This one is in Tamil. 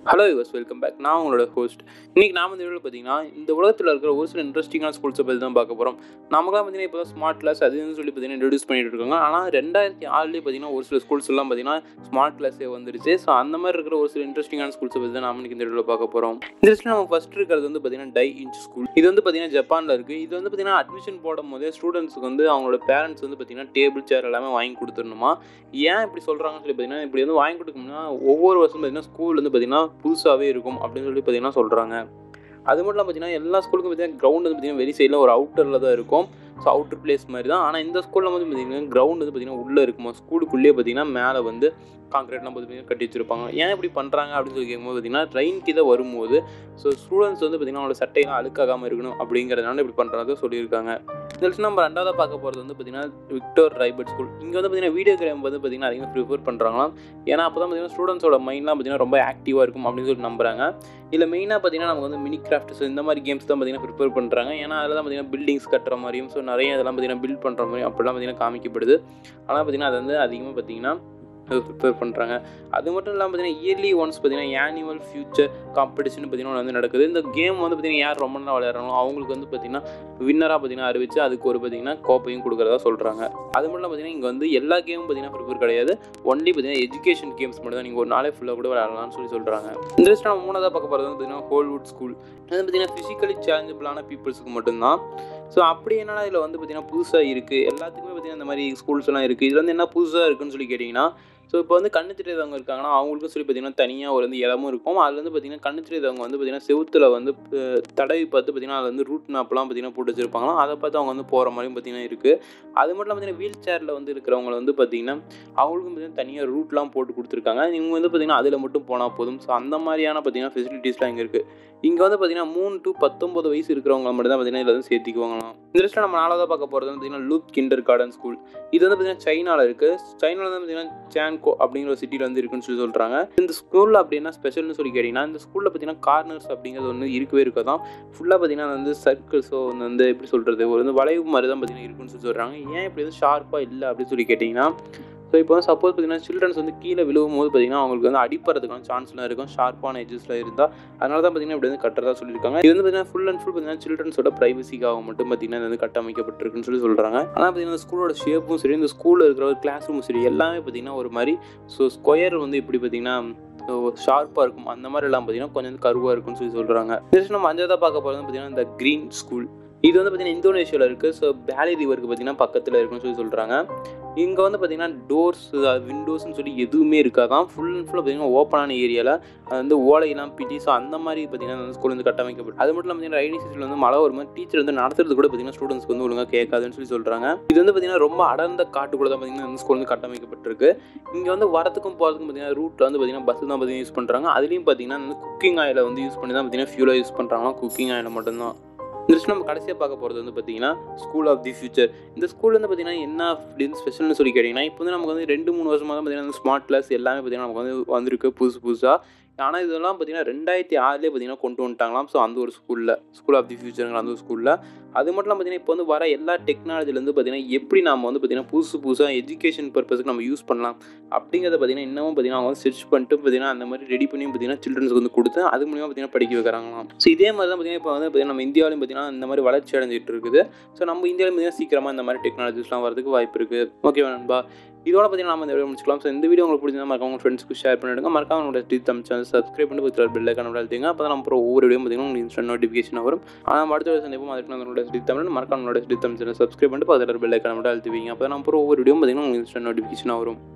ஹலோ யுவர்ஸ் வெல்கம் பேக் நான் உங்களோட ஹோஸ்ட் இன்றைக்கி நான் வந்து வீடியோ பார்த்தீங்கன்னா இந்த உலகத்தில் இருக்கிற ஒரு சில இன்ட்ரெஸ்டிங்கான ஸ்கூல்ஸை பற்றி தான் பார்க்க போகிறோம் நமக்குலாம் பார்த்தீங்கன்னா இப்போ தான் ஸ்மார்ட் கிளாஸ் அதுன்னு சொல்லி பார்த்தீங்கன்னா இன்ட்ரடியூஸ் பண்ணிட்டு இருக்காங்க ஆனால் ரெண்டாயிரத்தி ஆறுலேயே பார்த்தீங்கன்னா ஒரு சில ஸ்கூல்ஸ் எல்லாம் பார்த்தீங்கன்னா ஸ்மார்ட் கிளாஸே வந்துருச்சு ஸோ அந்த மாதிரி இருக்கிற ஒரு சில இன்ட்ரெஸ்டிங்கான ஸ்கூல்ஸை பற்றி தான் நாம இன்னைக்கு இந்த வீடியோவில் பார்க்க போகிறோம் இந்த லிஸ்ட்டில் நம்ம ஃபஸ்ட் இருக்கிறது வந்து பார்த்தீங்கன்னா டை இன்ச் ஸ்கூல் இது வந்து பார்த்தீங்கன்னா ஜப்பானில் இருக்குது இது வந்து பார்த்தீங்கன்னா அட்மிஷன் போடும் போதே ஸ்டூடெண்ட்ஸுக்கு வந்து அவங்களோட பேரண்ட்ஸ் வந்து பார்த்தீங்கன்னா டேபிள் சேர் எல்லாமே வாங்கி கொடுத்துடணுமா ஏன் இப்படி சொல்கிறாங்கன்னு சொல்லி பார்த்தீங்கன்னா இப்படி வந்து வாங்கி கொடுக்கணும்னா ஒவ்வொரு வருஷம் பார்த்தீங்கன்னா ஸ்கூல் வந்து பார்த்தீங்கன்னா புதுசாகவே இருக்கும் அப்படின்னு சொல்லி பார்த்தீங்கன்னா சொல்கிறாங்க அது மட்டும் இல்லாமல் பார்த்தீங்கன்னா எல்லா ஸ்கூலுக்கும் பார்த்தீங்கன்னா கிரவுண்ட் வந்து பார்த்தீங்கன்னா வெரி சைடில் ஒரு அவுட்டரில் தான் இருக்கும் ஸோ அவுட்டர் பிளேஸ் மாதிரி தான் ஆனால் இந்த ஸ்கூலில் வந்து பார்த்தீங்கன்னா கிரவுண்ட் வந்து பார்த்தீங்கன்னா உள்ளே இருக்குமா ஸ்கூலுக்குள்ளேயே பார்த்தீங்கன்னா மேலே வந்து கான்க்ரீட்லாம் பார்த்தீங்கன்னா கட்டி வச்சிருப்பாங்க ஏன் இப்படி பண்ணுறாங்க அப்படின்னு சொல்லி கேட்கும்போது பார்த்தீங்கன்னா ட்ரெயின் கீழே வரும்போது ஸோ ஸ்டூடெண்ட்ஸ் வந்து பார்த்தீங்கன்னா அவங்களோட சட்டையெல்லாம் அழுக்காகாமல் இருக்கணும் அப்படிங்கிறதுனால இப்படி பண்ணுறதா சொல்லியிருக்காங்க இதில் நம்ம ரெண்டாவதாக பார்க்க போகிறது வந்து பார்த்தீங்கன்னா விக்டோர் ரைபர்ட் ஸ்கூல் இங்கே வந்து பார்த்தீங்கன்னா வீடியோ கேம் வந்து பார்த்தீங்கன்னா அதிகமாக ப்ரிஃபர் பண்ணுறாங்களாம் ஏன்னா அப்போ தான் பார்த்தீங்கன்னா ஸ்டூடெண்ட்ஸோட மைண்ட்லாம் பார்த்தீங்கன்னா ரொம்ப ஆக்டிவாக இருக்கும் அப்படின்னு சொல்லி நம்புறாங்க இதில் மெயினாக பார்த்தீங்கன்னா நமக்கு வந்து மினி கிராஃப்ட்ஸ் இந்த மாதிரி கேம்ஸ் தான் பார்த்தீங்கன்னா ப்ரிப்பேர் பண்ணுறாங்க ஏன்னா அதில் தான் பார்த்தீங்கன்னா பில்டிங்ஸ் கட்டுற மாதிரியும் ஸோ நிறைய இதெல்லாம் பார்த்தீங்கன்னா பில்ட் பண்ணுற மாதிரியும் அப்படிலாம் பார்த்தீங்கன்னா காமிக்கப்படுது ஆனால் பார்த்தீங்கன்னா அது வந்து அதிகமாக பார்த்தீங்கன்னா ப்ரிப்பேர் பண்ணுறாங்க அது மட்டும் இல்லாமல் பார்த்தீங்கன்னா இயர்லி ஒன்ஸ் பார்த்தீங்கன்னா ஆனுவல் ஃபியூச்சர் காம்படிஷன் பார்த்தீங்கன்னா வந்து நடக்குது இந்த கேம் வந்து பார்த்தீங்கன்னா யார் ரொம்ப நாள் விளையாடுறாங்களோ அவங்களுக்கு வந்து பார்த்தீங்கன்னா வின்னராக பார்த்தீங்கன்னா அறிவிச்சு அதுக்கு ஒரு பார்த்தீங்கன்னா கோப்பையும் கொடுக்குறதா சொல்கிறாங்க அது மட்டும் இல்லாமல் பார்த்தீங்கன்னா இங்கே வந்து எல்லா கேமும் பார்த்தீங்கன்னா ப்ரிப்பேர் கிடையாது ஒன்லி பார்த்தீங்கன்னா எஜுகேஷன் கேம்ஸ் மட்டும் தான் நீங்கள் ஒரு நாளே ஃபுல்லாக கூட விளையாடலாம்னு சொல்லி சொல்கிறாங்க இந்த லிஸ்ட் நம்ம மூணாவதாக பார்க்க போகிறது வந்து பார்த்தீங்கன்னா ஹோல்வுட் ஸ்கூல் அது பார்த்தீங்கன்னா ஃபிசிக்கலி சேலஞ்சபிளான பீப்புள்ஸுக்கு மட்டும்தான் ஸோ அப்படி என்னன்னா இதில் வந்து பார்த்தீங்கன்னா புதுசாக இருக்குது எல்லாத்துக்குமே பார்த்தீங்கன்னா இந்த மாதிரி ஸ்கூல்ஸ் எல்லாம் இருக்குது இதில் வந்து என்ன புதுசாக இருக்குன்னு சொல்லி கேட்டிங்கன்னா ஸோ இப்போ வந்து கண்ணு தெரியாதவங்க இருக்காங்கன்னா அவங்களுக்கும் சொல்லி பார்த்தீங்கன்னா தனியாக ஒரு வந்து இடமும் இருக்கும் அதில் வந்து பார்த்தீங்கன்னா கண்ணு தெரியாதவங்க வந்து பார்த்தீங்கன்னா செவுத்தில் வந்து அஹ், தடவி பார்த்து பார்த்தீங்கன்னா அதில் வந்து ரூட் மேப்லாம் பார்த்தீங்கன்னா போட்டு வச்சிருப்பாங்களாம் அதை பார்த்து அவங்க வந்து போகிற மாதிரியும் பார்த்தீங்கன்னா இருக்குது அது மட்டும் இல்லாமல் பார்த்தீங்கன்னா வீல் சேரில் வந்து இருக்கிறவங்க வந்து பார்த்தீங்கன்னா அவங்களுக்கும் பார்த்தீங்கன்னா தனியாக ரூட்லாம் போட்டு கொடுத்துருக்காங்க இவங்க வந்து பார்த்தீங்கன்னா அதில் மட்டும் போனால் போதும் ஸோ அந்த மாதிரியான பார்த்தீங்கன்னா ஃபெசிலிட்டிஸ்லாம் இங்கே இருக்குது இங்கே வந்து பார்த்தீங்கன்னா மூணு டு பத்தொம்பது வயசு இருக்கிறவங்க மட்டும் தான் பார்த்தீங்கன்னா இதில் வந்து சேர்த்திக்குவாங்களாம் இந்த லிஸ்ட்டில் நம்ம நாலாவதாக பார்க்க போகிறது வந்து பார்த்தீங்கன்னா லூப் கிண்டர் கார்டன் ஸ்கூல் இது வந்து பார்த்தீங்கன்னா சைனாவில் இருக்குது சைனாவில் வந்து பார்த்தீங்கன்னா சான்கோ அப்படிங்கிற ஒரு சிட்டியில் வந்து இருக்குன்னு சொல்லி சொல்கிறாங்க இந்த ஸ்கூலில் அப்படின்னா ஸ்பெஷல்னு சொல்லி கேட்டிங்கன்னா இந்த ஸ்கூலில் பார்த்தீங்கன்னா கார்னர்ஸ் அப்படிங்கிறது ஒன்று இருக்கவே இருக்காதான் ஃபுல்லாக பார்த்தீங்கன்னா வந்து சர்க்கிள்ஸோ வந்து எப்படி சொல்கிறது ஒரு வந்து வளைவு மாதிரி தான் பார்த்தீங்கன்னா இருக்குன்னு சொல்லி சொல்கிறாங்க ஏன் இப்படி வந்து ஷார்ப்பாக இல்லை அப்படின்னு சொல்லி கேட்டிங்கன்னா ஸோ இப்போ வந்து சப்போஸ் பார்த்தீங்கன்னா சில்ட்ரன்ஸ் வந்து கீழே விழுவும் போது பார்த்தீங்கன்னா அவங்களுக்கு வந்து அடிப்படுறதுக்கான சான்ஸ்லாம் இருக்கும் ஷார்ப்பான எஜஸ்லாம் இருந்தால் அதனால தான் பார்த்தீங்கன்னா இப்படி வந்து கட்டுறதா சொல்லியிருக்காங்க இது வந்து பார்த்தீங்கன்னா ஃபுல் அண்ட் ஃபுல் பார்த்தீங்கன்னா சில்ட்ரன்ஸோட ப்ரைவசிக்காக மட்டும் பார்த்தீங்கன்னா இது வந்து கட்டமைக்கப்பட்டிருக்குன்னு சொல்லி சொல்கிறாங்க ஆனால் பார்த்தீங்கன்னா ஸ்கூலோட ஷேப்பும் சரி இந்த ஸ்கூலில் இருக்கிற ஒரு கிளாஸ் ரூமும் சரி எல்லாமே பார்த்தீங்கன்னா ஒரு மாதிரி ஸோ ஸ்கொயர் வந்து இப்படி பார்த்தீங்கன்னா ஷார்ப்பாக இருக்கும் அந்த மாதிரி எல்லாம் பார்த்தீங்கன்னா கொஞ்சம் கருவாக இருக்கும்னு சொல்லி சொல்கிறாங்க நெக்ஸ்ட் நம்ம அஞ்சாவதாக பார்க்க போகிறது பார்த்தீங்கன்னா இந்த க்ரீன் ஸ்கூல் இது வந்து பார்த்தீங்கன்னா இந்தோனேஷியாவில் இருக்குது ஸோ பேலி ரிவருக்கு பார்த்தீங்கன்னா பக்கத்தில் இருக்குன்னு சொல்லி சொல்கிறாங்க இங்கே வந்து பார்த்தீங்கன்னா டோர்ஸ் விண்டோஸ்னு சொல்லி எதுவுமே இருக்காதான் ஃபுல் அண்ட் ஃபுல்லாக பார்த்தீங்கன்னா ஓப்பனான ஏரியாவில் அது வந்து ஓலையெல்லாம் பிடி ஸோ அந்த மாதிரி பார்த்தீங்கன்னா அந்த ஸ்கூல் வந்து கட்டமைக்கப்படும் அது மட்டும் இல்லாமல் பார்த்தீங்கன்னா ரைனிங் சீசனில் வந்து மழை வரும்போது டீச்சர் வந்து நடத்துறது கூட பார்த்தீங்கன்னா ஸ்டூடெண்ட்ஸ்க்கு வந்து ஒழுங்காக கேட்காதுன்னு சொல்லி சொல்கிறாங்க இது வந்து பார்த்தீங்கன்னா ரொம்ப அடர்ந்த காட்டுக்குள்ள தான் பார்த்தீங்கன்னா அந்த ஸ்கூல் வந்து கட்டமைக்கப்பட்டிருக்கு இங்கே வந்து வரத்துக்கும் போகிறதுக்கும் பார்த்தீங்கன்னா ரூட்டில் வந்து பார்த்தீங்கன்னா பஸ் தான் பார்த்தீங்கன்னா யூஸ் பண்ணுறாங்க அதுலேயும் பார்த்தீங்கன்னா வந்து குக்கிங் ஆயிலை வந்து யூஸ் பண்ணி தான் பார்த்தீங்கன்னா ஃபியூலாக யூஸ் பண்ணுறாங்களாம் குக்கிங் ஆயிலை மட்டும்தான் நெக்ஸ்ட் நம்ம கடைசியாக பார்க்க போகிறது வந்து பார்த்தீங்கன்னா ஸ்கூல் ஆஃப் தி ஃபியூச்சர் இந்த ஸ்கூல் வந்து பார்த்தீங்கன்னா என்ன அப்படின்னு ஸ்பெஷல்னு சொல்லி கேட்டிங்கன்னா இப்போ வந்து நமக்கு வந்து ரெண்டு மூணு வருஷமாக தான் பார்த்தீங்கன்னா ஸ்மார்ட் கிளாஸ் எல்லாமே பார்த்தீங்கன்னா நமக்கு வந்து வந்திருக்கு புதுசு புதுசாக ஆனால் இதெல்லாம் பார்த்தீங்கன்னா ரெண்டாயிரத்தி ஆறுலேயே பார்த்தீங்கன்னா கொண்டு வந்துட்டாங்களாம் ஸோ அந்த ஒரு ஸ்கூலில் ஸ்கூல் ஆஃப் தி ஃபியூச்சருங்கிற அந்த ஒரு ஸ்கூலில் அது மட்டும் இல்லாமல் பார்த்தீங்கன்னா இப்போ வந்து வர எல்லா டெக்னாலஜிலேருந்து பார்த்தீங்கன்னா எப்படி நம்ம வந்து பார்த்தீங்கன்னா புதுசு புதுசாக எஜுகேஷன் பர்பஸுக்கு நம்ம யூஸ் பண்ணலாம் அப்படிங்கிறத பார்த்தீங்கன்னா இன்னமும் பார்த்தீங்கன்னா அவங்க வந்து சர்ச் பண்ணிட்டு பார்த்தீங்கன்னா அந்த மாதிரி ரெடி பண்ணி பார்த்தீங்கன்னா சில்ட்ரன்ஸ்க்கு வந்து கொடுத்து அது மூலியமாக பார்த்தீங்கன்னா படிக்க வைக்கிறாங்களாம் ஸோ இதே மாதிரி தான் பார்த்தீங்கன்னா இப்போ வந்து பார்த்தீங்கன்னா நம்ம இந்தியாவிலும் பார்த்தீங்கன்னா இந்த மாதிரி வளர்ச்சி அடைஞ்சிட்டு இருக்குது ஸோ நம்ம இந்தியாவிலும் பார்த்தீங்கன்னா சீக்கிரமாக இந்த மாதிரி டெக்னாலஜிஸ்லாம் வரதுக்கு வாய்ப்பு இருக்குது ஓகே நண்பா இதோட பார்த்தீங்கன்னா நம்ம இந்த வீடியோ முடிச்சுக்கலாம் ஸோ இந்த வீடியோ உங்களுக்கு பிடிச்சிருந்தா மறக்காம உங்கள் ஃப்ரெண்ட்ஸ்க்கு ஷேர் பண்ணிடுங்க மறக்காம உங்களோட டி தம் சேனல் சப்ஸ்கிரைப் பண்ணி பக்கத்தில் பெல் ஐக்கான அழுத்திங்க அப்போ தான் நம்ம அப்புறம் ஒவ்வொரு வீடியோ பார்த்தீங்கன்னா உங்களுக்கு இன்ஸ்டன்ட் நோட்டிஃபிகேஷன் வரும் ஆனால் நம்ம அடுத்த வீடியோ சந்திப்போம் அதுக்கு நான் உங்களோட டி தமிழ் மறக்காம உங்களோட டி தம் சேனல் சப்ஸ்கிரைப் பண்ணிட்டு பக்கத்தில் பெல் ஐக்கான மட்டும் அழுத்துவீங்க அப்போ தான் நம்ம அப்புறம் ஒவ்வொரு வீடியோ பார்த்தீங்கன்னா உங்களுக்கு இன்ஸ்டன்ட் நோட்டிஃபிகேஷன் வரும்